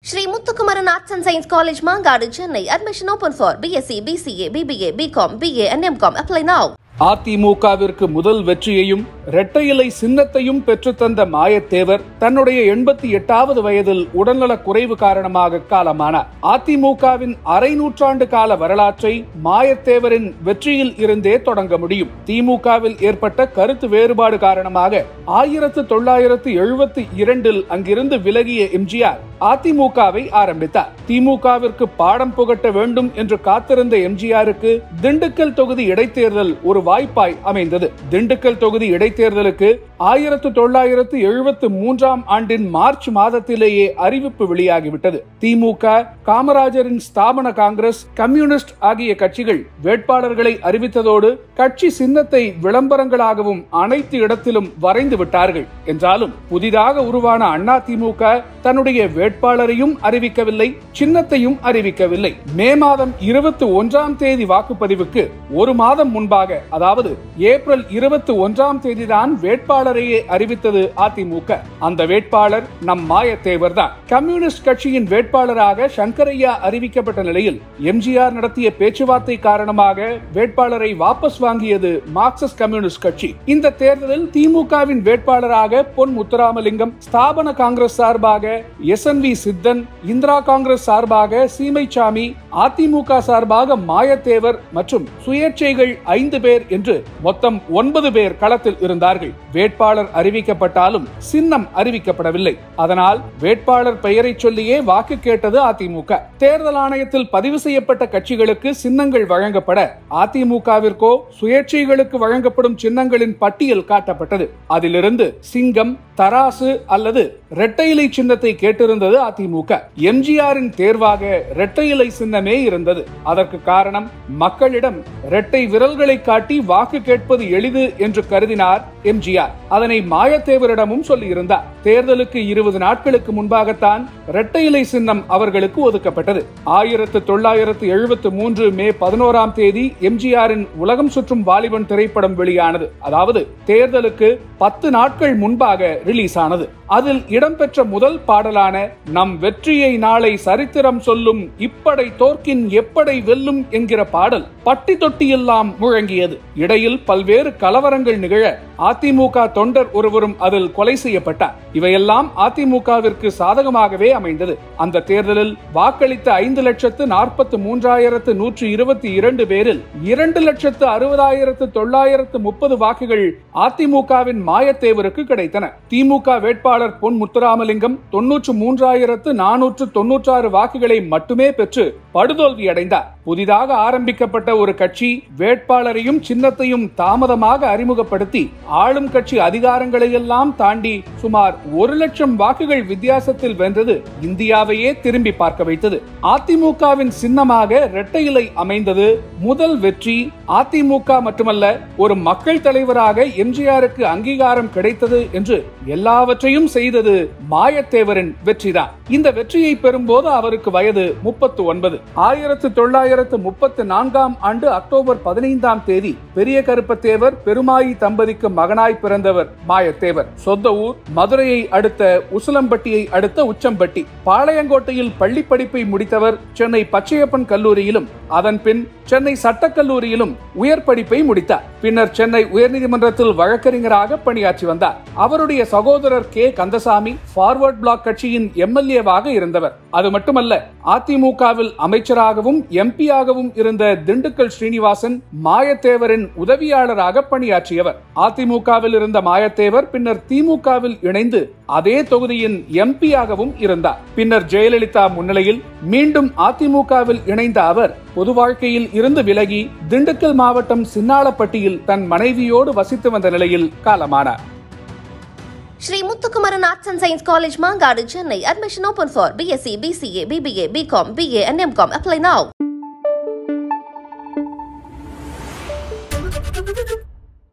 Sri Muthukumaran Arts and Science College, Mangadu, Chennai. Admission open for BSc, BCA, BBA, BCom, BA, and MCom. Apply now. அதிமுகவிற்கு முதல் வெற்றியையும் இரட்டை இலை சின்னத்தையும் பெற்றுத்தந்த மாயத்தேவர் தன்னுடைய எண்பத்தி எட்டாவது வயதில் உடல்நலக் குறைவு காரணமாக காலமானார் அதிமுகவின் அரை நூற்றாண்டு கால வரலாற்றை மாயத்தேவரின் வெற்றியில் இருந்தே தொடங்க முடியும் திமுகவில் ஏற்பட்ட கருத்து வேறுபாடு காரணமாக ஆயிரத்து தொள்ளாயிரத்து எழுபத்தி இரண்டில் அங்கிருந்து விலகிய எம்ஜிஆர் அதிமுகவை ஆரம்பித்தார் திமுகவிற்கு பாடம் புகட்ட வேண்டும் என்று காத்திருந்த எம்ஜிஆருக்கு திண்டுக்கல் தொகுதி இடைத்தேர்தல் ஒரு வாய்ப்பாய் அமைந்தது திண்டுக்கல் தொகுதி இடைத்தேர்தலுக்கு ஆயிரத்து தொள்ளாயிரத்து எழுபத்து மூன்றாம் ஆண்டின் மார்ச் மாதத்திலேயே அறிவிப்பு வெளியாகிவிட்டது திமுக காமராஜரின் ஸ்தாபன காங்கிரஸ் கம்யூனிஸ்ட் ஆகிய கட்சிகள் வேட்பாளர்களை அறிவித்ததோடு கட்சி சின்னத்தை விளம்பரங்களாகவும் அனைத்து இடத்திலும் வரைந்து விட்டார்கள் என்றாலும் புதிதாக உருவான அண்ணா திமுக தன்னுடைய வேட்பாளரையும் அறிவிக்கவில்லை சின்னத்தையும் அறிவிக்கவில்லை மே மாதம் இருபத்தி ஒன்றாம் தேதி வாக்குப்பதிவுக்கு ஒரு மாதம் முன்பாக அதாவது ஏப்ரல் இருபத்தி ஒன்றாம் தேதிதான் வேட்பாளரையே அறிவித்தது அதிமுக அந்த வேட்பாளர் நம் மாயத்தேவர் தான் கம்யூனிஸ்ட் கட்சியின் வேட்பாளராக சங்கரையா அறிவிக்கப்பட்ட நிலையில் எம்ஜிஆர் நடத்திய பேச்சுவார்த்தை காரணமாக வேட்பாளரை வாபஸ் வாங்கியது மார்க்சிஸ்ட் கம்யூனிஸ்ட் கட்சி இந்த தேர்தலில் திமுகவின் வேட்பாளராக பொன் முத்துராமலிங்கம் ஸ்தாபன காங்கிரஸ் சார்பாக S N V Chithan Indira Congress சார்பாக சீமைச்சாமி அதிமுக சார்பாக மாயத்தேவர் மற்றும் சுயேட்சைகள் ஐந்து பேர் என்று மொத்தம் ஒன்பது பேர் களத்தில் இருந்தார்கள் வேட்பாளர் அறிவிக்கப்பட்டாலும் சின்னம் அறிவிக்கப்படவில்லை அதனால் வேட்பாளர் பெயரை சொல்லியே வாக்கு கேட்டது அதிமுக தேர்தல் ஆணையத்தில் பதிவு செய்யப்பட்ட கட்சிகளுக்கு சின்னங்கள் வழங்கப்பட அதிமுகவிற்கோ சுயேட்சைகளுக்கு வழங்கப்படும் சின்னங்களின் பட்டியல் காட்டப்பட்டது அதிலிருந்து சிங்கம் தராசு அல்லது இரட்டை இலை சின்னத்தை கேட்டிருந்தது அதிமுக எம்ஜிஆரின் தேர்வாக இரட்டை இலை சின்னமே இருந்தது அதற்கு காரணம் மக்களிடம் இரட்டை விரல்களை காட்டி வாக்கு கேட்பது எளிது என்று கருதினார் எம்ஜிஆர் அதனை மாயத்தேவரிடமும் சொல்லியிருந்தார் தேர்தலுக்கு இருபது நாட்களுக்கு முன்பாகத்தான் இரட்டை இலை சின்னம் அவர்களுக்கு ஒதுக்கப்பட்டது ஆயிரத்து தொள்ளாயிரத்து எழுபத்து மூன்று மே பதினோராம் தேதி எம்ஜிஆரின் உலகம் சுற்றும் வாலிபன் திரைப்படம் வெளியானது அதாவது தேர்தலுக்கு பத்து நாட்கள் முன்பாக ரிலீஸ் ஆனது அதில் இடம்பெற்ற முதல் பாடலான நம் வெற்றியை நாளை சரித்திரம் சொல்லும் இப்படை தோற்கின் எப்படை வெல்லும் என்கிற பாடல் பட்டி தொட்டியெல்லாம் முழங்கியது இடையில் பல்வேறு கலவரங்கள் நிகழ அதிமுக தொண்டர் ஒருவரும் அதில் கொலை செய்யப்பட்டார் இவையெல்லாம் அதிமுகவிற்கு சாதகமாகவே அமைந்தது அந்த தேர்தலில் வாக்களித்த ஐந்து லட்சத்து நாற்பத்து மூன்றாயிரத்து நூற்று இருபத்தி இரண்டு பேரில் இரண்டு லட்சத்து அறுபதாயிரத்து தொள்ளாயிரத்து முப்பது வாக்குகள் அதிமுகவின் மாயத்தேவருக்கு கிடைத்தன திமுக வேட்பாளர் பொன் முத்துராமலிங்கம் தொன்னூற்று மூன்றாயிரத்து நானூற்று தொன்னூற்றாறு வாக்குகளை மட்டுமே பெற்று படுதோல்வி அடைந்தார் புதிதாக ஆரம்பிக்கப்பட்ட ஒரு கட்சி வேட்பாளரையும் சின்னத்தையும் தாமதமாக அறிமுகப்படுத்தி ஆளும் கட்சி அதிகாரங்களை எல்லாம் தாண்டி சுமார் ஒரு லட்சம் வாக்குகள் வித்தியாசத்தில் வென்றது இந்தியாவையே திரும்பி பார்க்க வைத்தது அதிமுகவின் சின்னமாக இரட்டை இலை அமைந்தது முதல் வெற்றி அதிமுக மட்டுமல்ல ஒரு மக்கள் தலைவராக எம்ஜிஆருக்கு அங்கீகாரம் கிடைத்தது என்று எல்லாவற்றையும் செய்தது மாயத்தேவரின் வெற்றிதான் இந்த வெற்றியை பெறும்போது அவருக்கு வயது முப்பத்து ஒன்பது ஆயிரத்து தொள்ளாயிரத்து முப்பத்து நான்காம் ஆண்டு அக்டோபர் பதினைந்தாம் தேதி பெரிய கருப்பத்தேவர் பெருமாயி தம்பதிக்கு மகனாய் பிறந்தவர் மாயத்தேவர் சொந்த ஊர் மதுரையை அடுத்த உசிலம்பட்டியை அடுத்த உச்சம்பட்டி பாளையங்கோட்டையில் பள்ளி படிப்பை முடித்தவர் சென்னை பச்சையப்பன் கல்லூரியிலும் அதன் பின் சென்னை சட்டக்கல்லூரியிலும் உயர் படிப்பை முடித்தார் பின்னர் சென்னை உயர்நீதிமன்றத்தில் வழக்கறிஞராக பணியாற்றி வந்தார் அவருடைய சகோதரர் கே கந்தசாமி ஃபார்வர்ட் பிளாக் கட்சியின் எம்எல்ஏவாக இருந்தவர் அது மட்டுமல்ல அதிமுகவில் அமைச்சராகவும் எம்பியாகவும் இருந்த திண்டுக்கல் ஸ்ரீனிவாசன் மாயத்தேவரின் உதவியாளராக பணியாற்றியவர் அதிமுகவில் இருந்த மாயத்தேவர் பின்னர் திமுகவில் இணைந்து அதே தொகுதியின் எம்பியாகவும் இருந்தார் பின்னர் ஜெயலலிதா முன்னிலையில் மீண்டும் அதிமுகவில் இணைந்த அவர் பொது வாழ்க்கையில் இருந்து விலகி திண்டுக்கல் மாவட்டம் சின்னாளப்பட்டியில் தன் மனைவியோடு வசித்து வந்த நிலையில் காலமானார் Sri Muthukumaran Arts and Science College, Mangadu, Chennai. Admission open for BSc, BCA, BBA, BCom, BA, and MCom. Apply now.